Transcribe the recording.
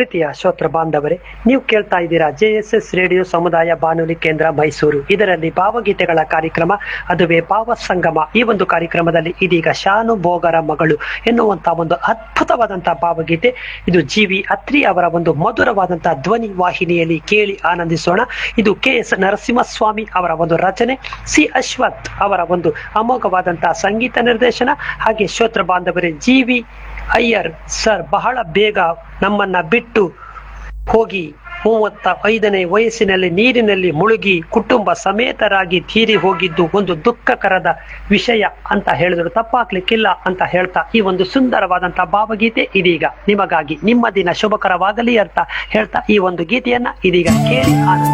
ಪ್ರೀತಿಯ ಶ್ರೋತ್ರ ಬಾಂಧವರೇ ನೀವು ಕೇಳ್ತಾ ಇದ್ದೀರಾ ಜೆ ಎಸ್ ಎಸ್ ರೇಡಿಯೋ ಸಮುದಾಯ ಬಾನುಲಿ ಕೇಂದ್ರ ಮೈಸೂರು ಇದರಲ್ಲಿ ಭಾವಗೀತೆಗಳ ಕಾರ್ಯಕ್ರಮ ಅದುವೇ ಭಾವ ಸಂಗಮ ಈ ಒಂದು ಕಾರ್ಯಕ್ರಮದಲ್ಲಿ ಇದೀಗ ಶಾನು ಭೋಗರ ಮಗಳು ಎನ್ನುವಂತಹ ಒಂದು ಅದ್ಭುತವಾದಂತಹ ಭಾವಗೀತೆ ಇದು ಜಿ ವಿ ಅತ್ರಿ ಅವರ ಒಂದು ಮಧುರವಾದಂತಹ ಧ್ವನಿ ವಾಹಿನಿಯಲ್ಲಿ ಕೇಳಿ ಆನಂದಿಸೋಣ ಇದು ಕೆ ಎಸ್ ನರಸಿಂಹಸ್ವಾಮಿ ಅವರ ಒಂದು ರಚನೆ ಸಿ ಅಶ್ವಥ್ ಅವರ ಒಂದು ಅಮೋಘವಾದಂತಹ ಸಂಗೀತ ನಿರ್ದೇಶನ ಹಾಗೆ ಶ್ರೋತ್ರ ಬಾಂಧವರೇ ಜಿ ವಿ ಅಯ್ಯರ್ ಸರ್ ಬಹಳ ಬೇಗ ನಮ್ಮನ್ನ ಬಿಟ್ಟು ಹೋಗಿ ಮೂವತ್ತ ಐದನೇ ವಯಸ್ಸಿನಲ್ಲಿ ನೀರಿನಲ್ಲಿ ಮುಳುಗಿ ಕುಟುಂಬ ಸಮೇತರಾಗಿ ತೀರಿ ಹೋಗಿದ್ದು ಒಂದು ದುಃಖಕರದ ವಿಷಯ ಅಂತ ಹೇಳಿದ್ರು ತಪ್ಪಾಗ್ಲಿಕ್ಕಿಲ್ಲ ಅಂತ ಹೇಳ್ತಾ ಈ ಒಂದು ಸುಂದರವಾದಂತಹ ಭಾವಗೀತೆ ಇದೀಗ ನಿಮಗಾಗಿ ನಿಮ್ಮ ದಿನ ಶುಭಕರವಾಗಲಿ ಅಂತ ಹೇಳ್ತಾ ಈ ಒಂದು ಗೀತೆಯನ್ನ ಇದೀಗ ಕೇಳಿ ಆನಂದಿ